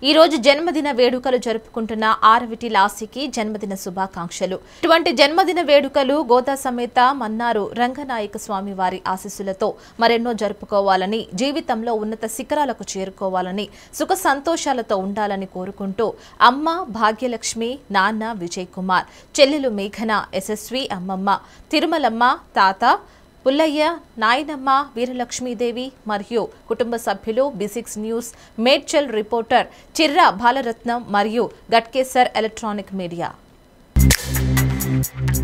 ఈ రోజు జన్మదిన వేడుకలు జరుపుకుంటున్న ఆరవిటి లాసికి జన్మదిన శుభాకాంక్షలు ఇటువంటి జన్మదిన వేడుకలు గోదా సమేత మన్నారు రంగనాయక స్వామి వారి ఆశీస్సులతో మరెన్నో జరుపుకోవాలని జీవితంలో ఉన్నత శిఖరాలకు చేరుకోవాలని సుఖ సంతోషాలతో ఉండాలని కోరుకుంటూ అమ్మ భాగ్యలక్ష్మి నాన్న విజయ్ కుమార్ చెల్లెలు మేఘన యశస్వి అమ్మమ్మ తిరుమలమ్మ తాత పుల్లయ్య నాయనమ్మ వీరలక్ష్మీదేవి మరియు కుటుంబ సభ్యులు బిసిక్స్ న్యూస్ మేడ్చల్ రిపోర్టర్ చిర్రా బాలరత్నం మరియు గట్కేసర్ ఎలక్ట్రానిక్ మీడియా